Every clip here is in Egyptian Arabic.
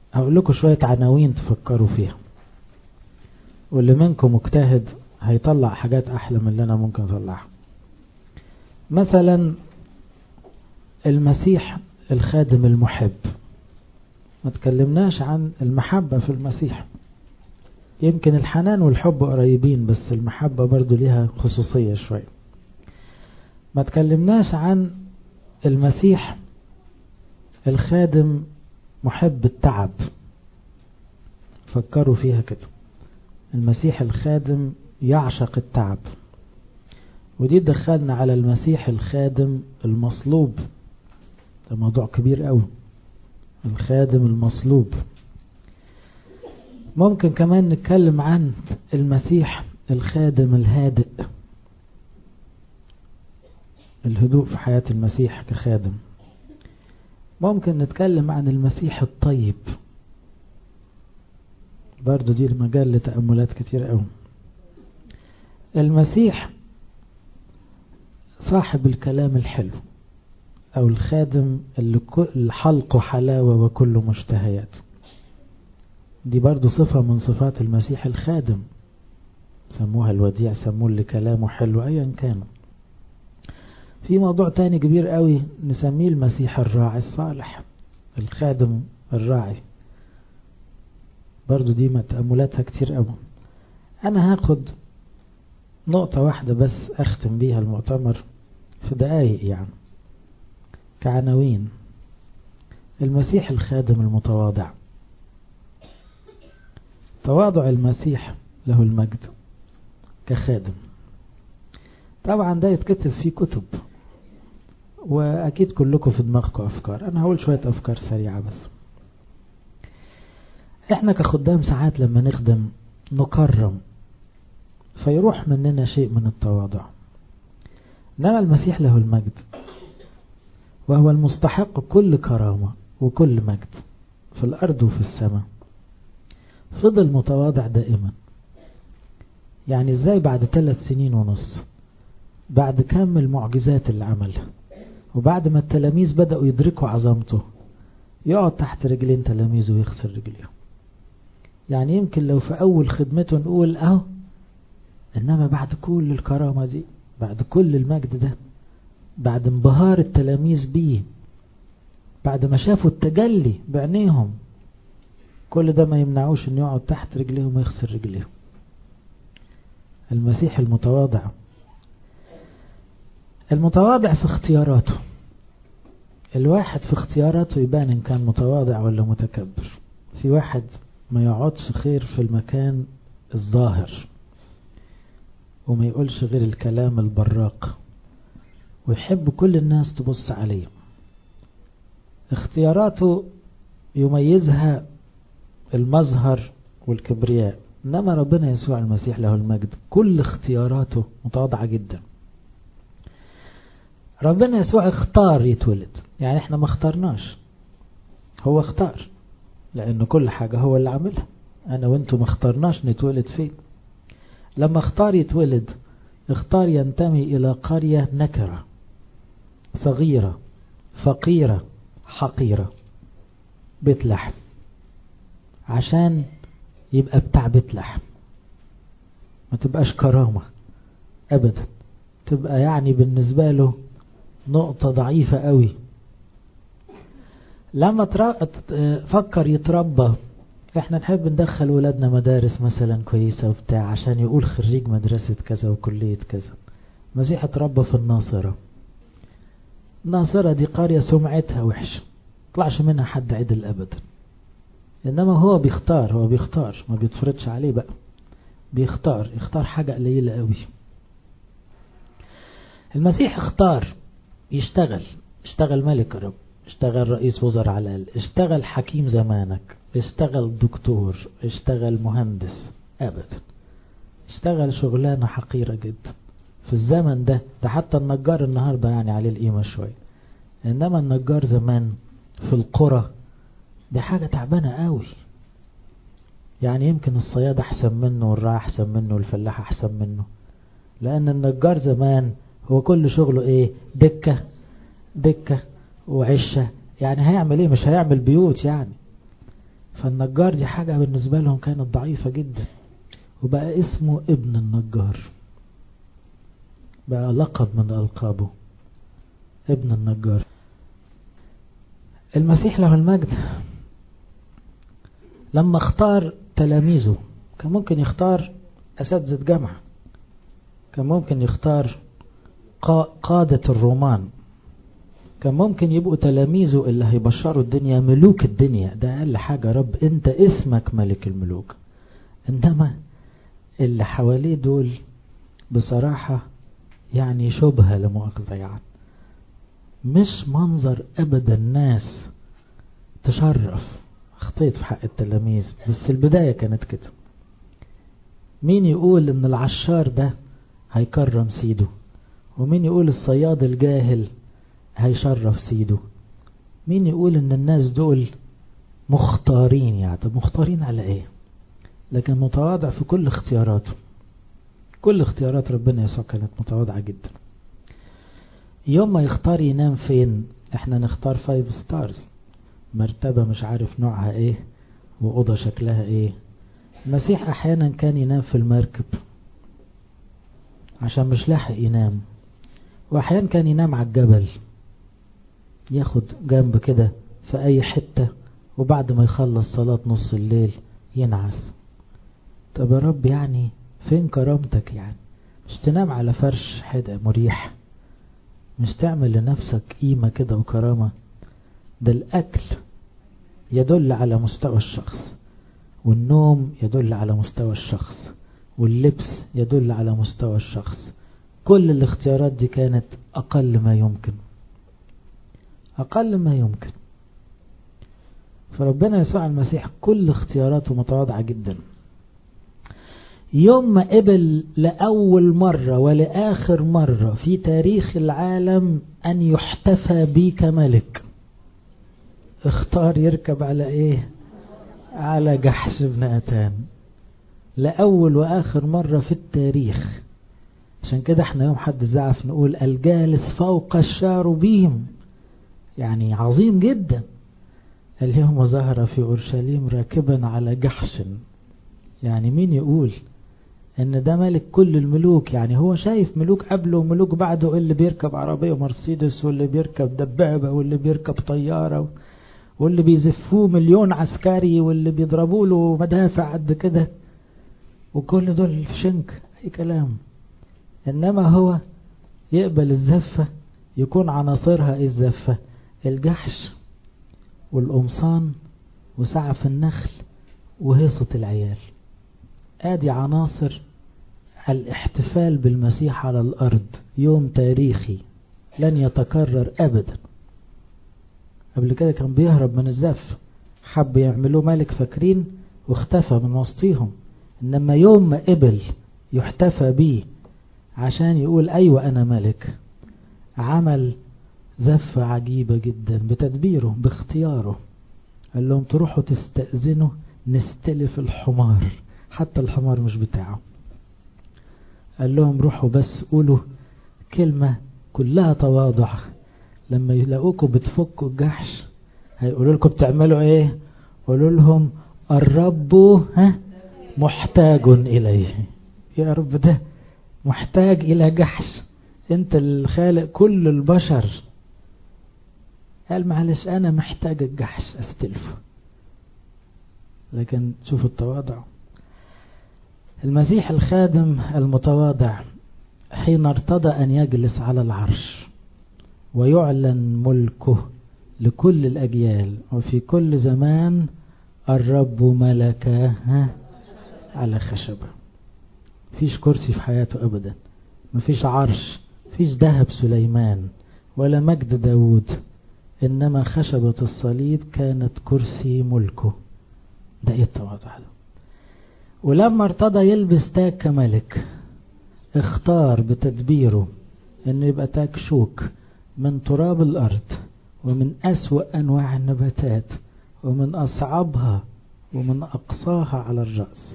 هقول لكم شوية عناوين تفكروا فيها واللي منكم مجتهد هيطلع حاجات أحلى من اللي أنا ممكن أطلعها مثلا المسيح الخادم المحب ما تكلمناش عن المحبة في المسيح يمكن الحنان والحب قريبين بس المحبة برضو ليها خصوصية شوية ما تكلمناش عن المسيح الخادم محب التعب فكروا فيها كده المسيح الخادم يعشق التعب ودي دخلنا على المسيح الخادم المصلوب ده موضوع كبير قوي الخادم المصلوب ممكن كمان نتكلم عن المسيح الخادم الهادئ الهدوء في حياة المسيح كخادم ممكن نتكلم عن المسيح الطيب برضو دي المجال لتأملات كتير قوي المسيح صاحب الكلام الحلو أو الخادم اللي حلقه حلاوة وكله مشتهيات دي برضو صفة من صفات المسيح الخادم سموها الوديع سموه اللي كلامه حلو أيا كان في موضوع تاني كبير قوي نسميه المسيح الراعي الصالح الخادم الراعي برضو دي تأملاتها كتير قوي أنا هاخد نقطة واحدة بس أختم بيها المؤتمر في دقايق يعني كعناوين المسيح الخادم المتواضع تواضع المسيح له المجد كخادم طبعا ده يتكتب فيه كتب واكيد كلكم في دماغكم افكار انا هقول شوية افكار سريعة بس احنا كخدام ساعات لما نخدم نكرم فيروح مننا شيء من التواضع انما المسيح له المجد وهو المستحق كل كرامة وكل مجد في الارض وفي السماء فضل متواضع دائما يعني ازاي بعد ثلاث سنين ونص بعد كم المعجزات اللي عملها وبعد ما التلاميذ بدأوا يدركوا عظمته يقعد تحت رجلين تلاميذه ويخسر رجليهم يعني يمكن لو في أول خدمته نقول أهو إنما بعد كل الكرامة دي بعد كل المجد ده بعد انبهار التلاميذ بيه بعد ما شافوا التجلي بعينيهم كل ده ما يمنعوش انه يقعد تحت رجليهم ويخسر رجليهم المسيح المتواضع المتواضع في اختياراته الواحد في اختياراته يبان ان كان متواضع ولا متكبر في واحد ما يقعدش خير في المكان الظاهر وما يقولش غير الكلام البراق ويحب كل الناس تبص عليه اختياراته يميزها المظهر والكبرياء انما ربنا يسوع المسيح له المجد كل اختياراته متواضعة جدا ربنا يسوع اختار يتولد يعني احنا ما اخترناش هو اختار لان كل حاجة هو اللي عاملها انا وانتو ما اخترناش نتولد فين لما اختار يتولد اختار ينتمي الى قرية نكرة صغيرة فقيرة حقيرة بيت لحم عشان يبقى بتاع بيت لحم ما تبقاش كرامة ابدا تبقى يعني بالنسبة له نقطة ضعيفة قوي لما فكر يتربى احنا نحب ندخل ولادنا مدارس مثلا كويسة وبتاع عشان يقول خريج مدرسة كذا وكلية كذا مسيح اتربى في الناصرة الناصرة دي قرية سمعتها وحشة طلعش منها حد عدل ابدا انما هو بيختار هو بيختار ما بيتفرضش عليه بقى بيختار يختار حاجة قليلة قوي المسيح اختار يشتغل اشتغل ملك رب اشتغل رئيس وزراء على الأقل اشتغل حكيم زمانك اشتغل دكتور اشتغل مهندس ابدا اشتغل شغلانة حقيرة جدا في الزمن ده ده حتى النجار النهاردة يعني عليه القيمة شوية انما النجار زمان في القرى دي حاجة تعبانة قوي يعني يمكن الصياد احسن منه والراعي احسن منه والفلاح احسن منه لان النجار زمان هو كل شغله ايه دكة دكة وعشة يعني هيعمل ايه مش هيعمل بيوت يعني فالنجار دي حاجة بالنسبة لهم كانت ضعيفة جدا وبقى اسمه ابن النجار بقى لقب من ألقابه ابن النجار المسيح له المجد لما اختار تلاميذه كان ممكن يختار أساتذة جامعة كان ممكن يختار قادة الرومان كان ممكن يبقوا تلاميذه اللي هيبشروا الدنيا ملوك الدنيا ده أقل حاجة رب أنت اسمك ملك الملوك إنما اللي حواليه دول بصراحة يعني شبهة لمؤاخذة يعني مش منظر أبدا ناس تشرف خطيت في حق التلاميذ بس البداية كانت كده مين يقول ان العشار ده هيكرم سيده ومين يقول الصياد الجاهل هيشرف سيده مين يقول ان الناس دول مختارين يعني طب مختارين على ايه لكن متواضع في كل اختياراته كل اختيارات ربنا يسوع كانت متواضعة جدا يوم ما يختار ينام فين احنا نختار فايف ستارز مرتبة مش عارف نوعها ايه وأوضة شكلها ايه المسيح احيانا كان ينام في المركب عشان مش لاحق ينام واحيانا كان ينام على الجبل ياخد جنب كده في اي حتة وبعد ما يخلص صلاة نص الليل ينعس طب يا رب يعني فين كرامتك يعني مش تنام على فرش حدا مريح مش تعمل لنفسك قيمة كده وكرامة ده الأكل يدل على مستوى الشخص والنوم يدل على مستوى الشخص واللبس يدل على مستوى الشخص كل الاختيارات دي كانت أقل ما يمكن أقل ما يمكن فربنا يسوع المسيح كل اختياراته متواضعة جدا يوم ما قبل لأول مرة ولآخر مرة في تاريخ العالم أن يحتفى بي كملك اختار يركب على ايه على جحش بن أتان لأول وآخر مرة في التاريخ عشان كده احنا يوم حد زعف نقول الجالس فوق الشاروبيم يعني عظيم جدا اليوم ظهر في أورشليم راكبا على جحش يعني مين يقول ان ده ملك كل الملوك يعني هو شايف ملوك قبله وملوك بعده اللي بيركب عربية مرسيدس واللي بيركب دبابة واللي بيركب طيارة واللي بيزفوه مليون عسكري واللي بيضربوا له مدافع قد كده وكل دول في شنك اي كلام انما هو يقبل الزفة يكون عناصرها ايه الزفة الجحش والقمصان وسعف النخل وهيصة العيال ادي عناصر الاحتفال بالمسيح على الارض يوم تاريخي لن يتكرر ابدا قبل كده كان بيهرب من الزف حب يعملوه ملك فاكرين واختفى من وسطيهم انما يوم ما قبل يحتفى بيه عشان يقول ايوه انا ملك عمل زفة عجيبة جدا بتدبيره باختياره قال لهم تروحوا تستأذنوا نستلف الحمار حتى الحمار مش بتاعه قال لهم روحوا بس قولوا كلمة كلها تواضع لما يلاقوكم بتفكوا الجحش هيقولوا لكم بتعملوا ايه قولوا لهم الرب ها محتاج اليه يا رب ده محتاج الى جحش انت الخالق كل البشر قال معلش انا محتاج الجحش استلفه لكن شوفوا التواضع المسيح الخادم المتواضع حين ارتضى أن يجلس على العرش ويعلن ملكه لكل الأجيال وفي كل زمان الرب ملك على خشبة فيش كرسي في حياته أبدا مفيش عرش فيش ذهب سليمان ولا مجد داود إنما خشبة الصليب كانت كرسي ملكه ده ايه التواضع ده ولما ارتضى يلبس تاج كملك اختار بتدبيره انه يبقى تاج شوك من تراب الارض ومن اسوأ انواع النباتات ومن اصعبها ومن اقصاها على الرأس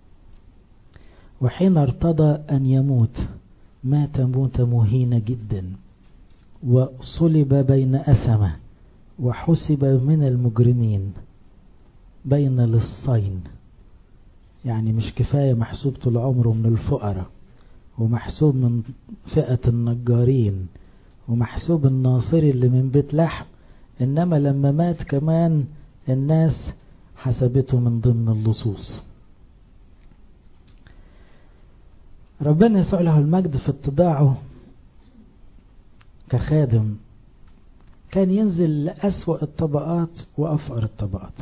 وحين ارتضى ان يموت مات موت مهينة جدا وصلب بين أثمة وحسب من المجرمين بين للصين يعني مش كفاية محسوب طول عمره من الفقراء ومحسوب من فئة النجارين ومحسوب الناصري اللي من بيت لحم إنما لما مات كمان الناس حسبته من ضمن اللصوص ربنا يسوع له المجد في اتضاعه كخادم كان ينزل لأسوأ الطبقات وأفقر الطبقات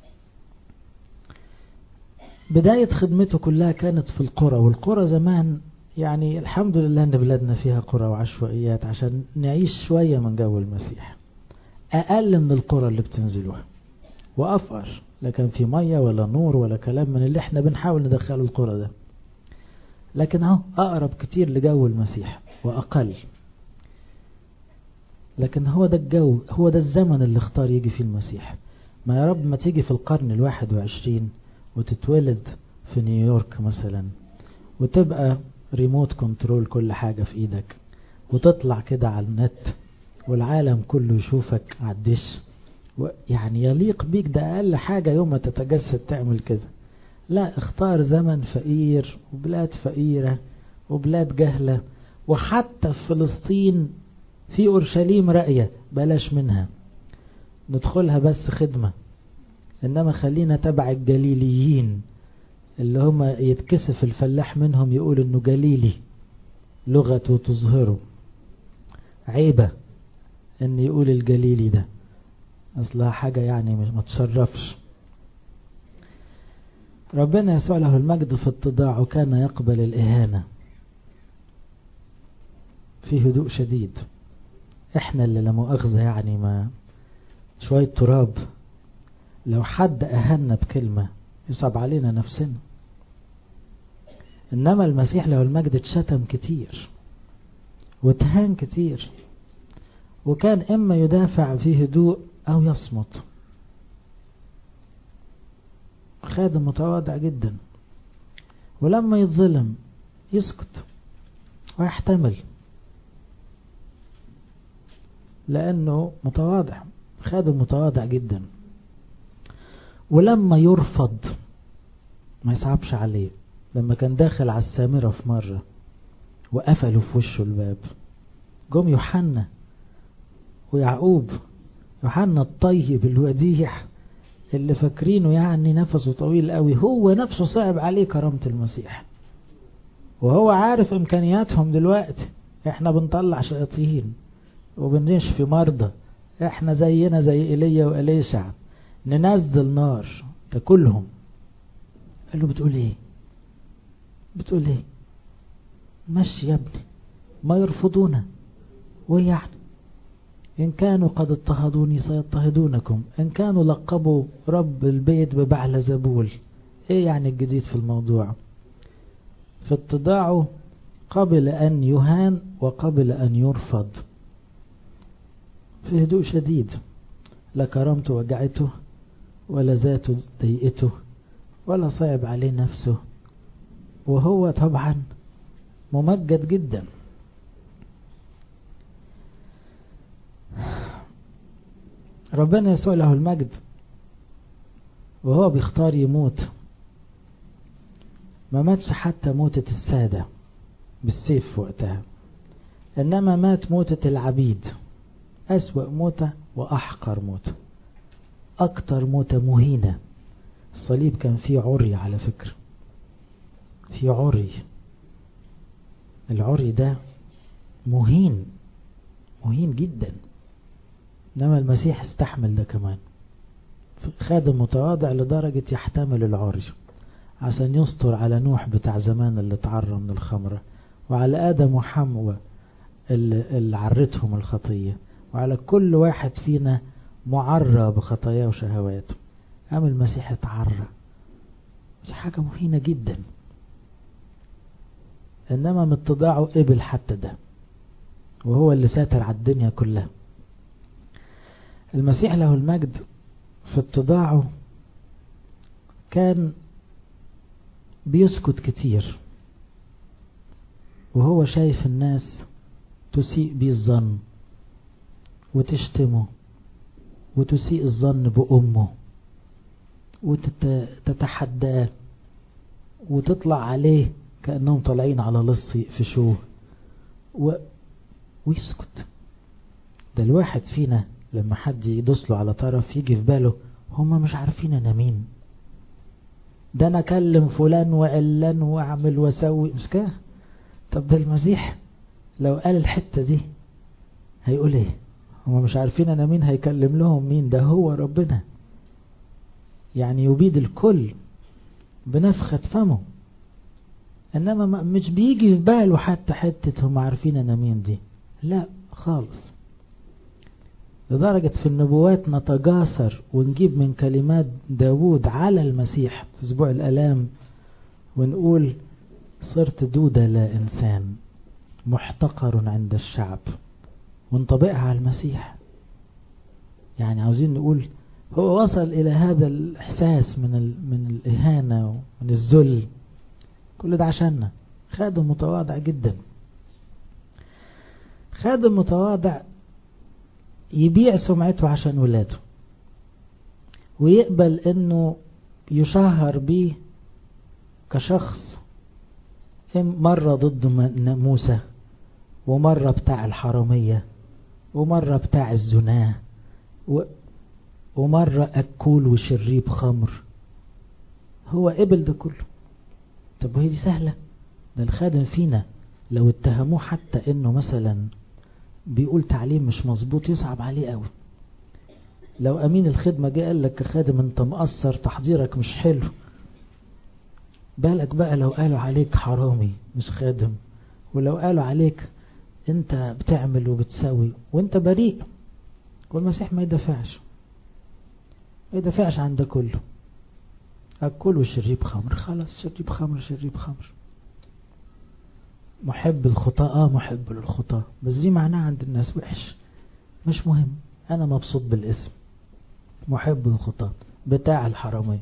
بداية خدمته كلها كانت في القرى والقرى زمان يعني الحمد لله ان بلادنا فيها قرى وعشوائيات عشان نعيش شوية من جو المسيح اقل من القرى اللي بتنزلوها وافقر لا كان في مية ولا نور ولا كلام من اللي احنا بنحاول ندخله القرى ده لكن اهو اقرب كتير لجو المسيح واقل لكن هو ده الجو هو ده الزمن اللي اختار يجي فيه المسيح ما يا رب ما تيجي في القرن الواحد وعشرين وتتولد في نيويورك مثلا وتبقى ريموت كنترول كل حاجة في ايدك وتطلع كده على النت والعالم كله يشوفك على الدش يعني يليق بيك ده اقل حاجة يوم ما تتجسد تعمل كده لا اختار زمن فقير وبلاد فقيرة وبلاد جهلة وحتى في فلسطين في اورشليم راقية بلاش منها ندخلها بس خدمة انما خلينا تبع الجليليين اللي هم يتكسف الفلاح منهم يقول انه جليلي لغته تظهره عيبة ان يقول الجليلي ده اصلها حاجة يعني مش ما تشرفش ربنا يسوع له المجد في اتضاعه كان يقبل الإهانة في هدوء شديد احنا اللي لا مؤاخذة يعني ما شوية تراب لو حد أهنا بكلمة يصعب علينا نفسنا إنما المسيح له المجد اتشتم كتير واتهان كتير وكان إما يدافع في هدوء أو يصمت خادم متواضع جدا ولما يتظلم يسكت ويحتمل لأنه متواضع خادم متواضع جدا ولما يرفض ما يصعبش عليه لما كان داخل على السامرة في مرة وقفلوا في وشه الباب جم يوحنا ويعقوب يوحنا الطيب الوديع اللي فاكرينه يعني نفسه طويل قوي هو نفسه صعب عليه كرامة المسيح وهو عارف امكانياتهم دلوقتي احنا بنطلع شياطين وبنشفي مرضى احنا زينا زي ايليا واليشع ننزل نار تاكلهم قال له بتقول ايه بتقول ايه مشي يا ابني ما يرفضونا ويعني إن كانوا قد اضطهدوني سيضطهدونكم إن كانوا لقبوا رب البيت ببعل زبول إيه يعني الجديد في الموضوع في اتضاعه قبل أن يهان وقبل أن يرفض في هدوء شديد لا كرامته وجعته ولا ذاته ضيقته ولا صعب عليه نفسه وهو طبعا ممجد جدا ربنا يسوع له المجد وهو بيختار يموت ما ماتش حتى موتة السادة بالسيف في وقتها إنما مات موتة العبيد أسوأ موتة وأحقر موتة أكتر موتة مهينة الصليب كان فيه عري على فكرة في عري العري ده مهين مهين جدا إنما المسيح استحمل ده كمان خادم متواضع لدرجة يحتمل العري عشان يستر على نوح بتاع زمان اللي اتعرى من الخمرة وعلى آدم وحواء اللي عرتهم الخطية وعلى كل واحد فينا معرى بخطاياه وشهواته قام المسيح اتعرى دي حاجة مهينة جدا إنما من اتضاعه قبل حتى ده وهو اللي ساتر على الدنيا كلها المسيح له المجد في اتضاعه كان بيسكت كتير وهو شايف الناس تسيء بيه الظن وتشتمه وتسيء الظن بأمه وتتحداه وتطلع عليه كأنهم طالعين على لص يقفشوه و... ويسكت ده الواحد فينا لما حد يدوس له على طرف يجي في باله هما مش عارفين انا مين ده انا اكلم فلان وعلان واعمل واسوي مش كده طب ده المسيح لو قال الحتة دي هيقول ايه هما مش عارفين انا مين هيكلم لهم مين ده هو ربنا يعني يبيد الكل بنفخة فمه انما مش بيجي في باله حتى حتة هم عارفين انا مين دي لا خالص لدرجة في النبوات نتجاسر ونجيب من كلمات داود على المسيح في اسبوع الالام ونقول صرت دودة لا انسان محتقر عند الشعب ونطبقها على المسيح يعني عاوزين نقول هو وصل إلى هذا الإحساس من من الإهانة ومن الذل كل ده عشاننا خادم متواضع جدا خادم متواضع يبيع سمعته عشان ولاده ويقبل انه يشهر بيه كشخص مرة ضد موسى ومرة بتاع الحرامية ومرة بتاع الزناه ومرة أكول وشريب خمر هو قبل ده كله طب وهي دي سهلة ده الخادم فينا لو اتهموه حتى انه مثلا بيقول تعليم مش مظبوط يصعب عليه قوي لو امين الخدمة جه قال لك كخادم انت مقصر تحضيرك مش حلو بالك بقى لو قالوا عليك حرامي مش خادم ولو قالوا عليك انت بتعمل وبتسوي وانت بريء والمسيح ما يدافعش ما يدافعش عن ده كله أكل وشريب خمر خلاص شريب خمر شريب خمر محب الخطاء اه محب للخطاء بس دي معناها عند الناس وحش مش مهم انا مبسوط بالاسم محب الخطاء بتاع الحرامية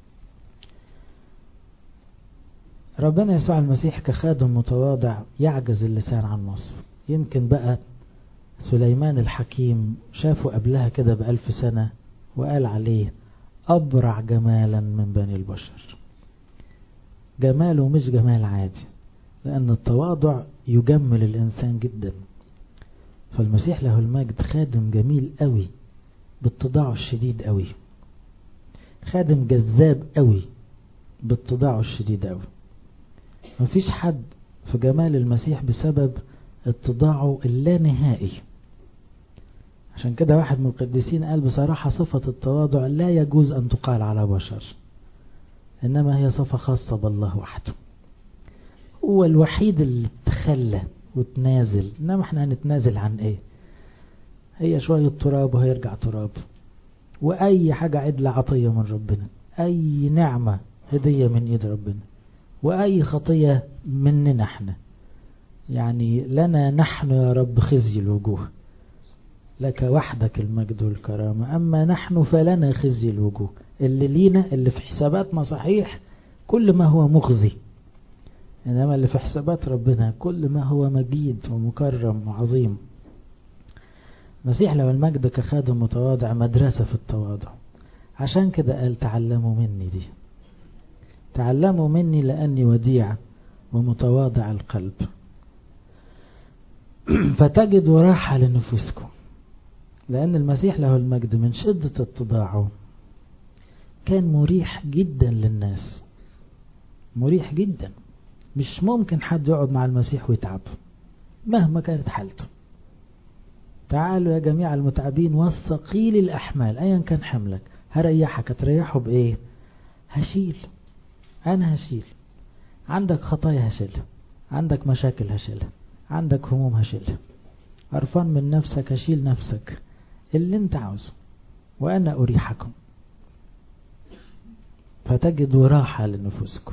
ربنا يسوع المسيح كخادم متواضع يعجز اللسان عن وصفه يمكن بقى سليمان الحكيم شافه قبلها كده بألف سنة وقال عليه أبرع جمالا من بني البشر جماله مش جمال عادي لأن التواضع يجمل الإنسان جدا فالمسيح له المجد خادم جميل قوي باتضاعه الشديد قوي خادم جذاب قوي باتضاعه الشديد قوي مفيش حد في جمال المسيح بسبب اتضاعه اللانهائي عشان كده واحد من القديسين قال بصراحة صفة التواضع لا يجوز أن تقال على بشر إنما هي صفة خاصة بالله وحده هو الوحيد اللي تخلى وتنازل إنما احنا هنتنازل عن ايه هي شوية تراب وهيرجع تراب وأي حاجة عدلة عطية من ربنا أي نعمة هدية من إيد ربنا وأي خطية مننا احنا يعني لنا نحن يا رب خزي الوجوه لك وحدك المجد والكرامة أما نحن فلنا خزي الوجوه اللي لينا اللي في حساباتنا صحيح كل ما هو مخزي إنما اللي في حسابات ربنا كل ما هو مجيد ومكرم وعظيم مسيح لو المجد كخادم متواضع مدرسة في التواضع عشان كده قال تعلموا مني دي تعلموا مني لأني وديع ومتواضع القلب فتجدوا راحة لنفوسكم لأن المسيح له المجد من شدة اتضاعه كان مريح جدا للناس مريح جدا مش ممكن حد يقعد مع المسيح ويتعب مهما كانت حالته تعالوا يا جميع المتعبين والثقيل الأحمال أيا كان حملك هريحك هتريحه بإيه هشيل أنا هشيل عندك خطايا هشيلها عندك مشاكل هشيلها عندك هموم هشيلها قرفان من نفسك هشيل نفسك اللي انت عاوزه وأنا أريحكم فتجدوا راحة لنفوسكم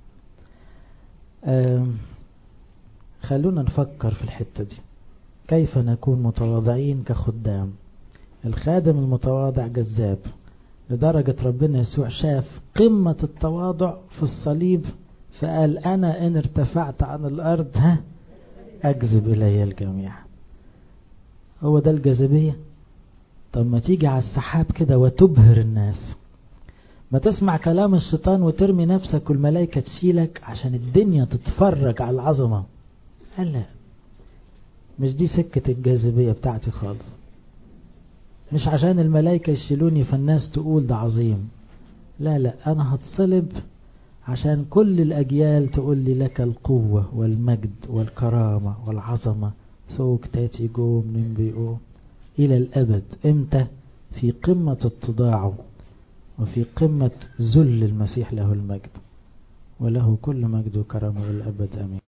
خلونا نفكر في الحتة دي كيف نكون متواضعين كخدام الخادم المتواضع جذاب لدرجة ربنا يسوع شاف قمة التواضع في الصليب فقال أنا إن ارتفعت عن الأرض ها أجذب إلي الجميع هو ده الجاذبية طب ما تيجي على السحاب كده وتبهر الناس ما تسمع كلام الشيطان وترمي نفسك والملائكة تشيلك عشان الدنيا تتفرج على العظمة قال لا مش دي سكة الجاذبية بتاعتي خالص مش عشان الملائكة يشيلوني فالناس تقول ده عظيم لا لا أنا هتصلب عشان كل الأجيال تقول لي لك القوة والمجد والكرامة والعظمة سوك تاتي جوم نمبيئو إلى الأبد إمتى في قمة اتضاعه وفي قمة ذل المسيح له المجد وله كل مجد وكرامة للأبد أمين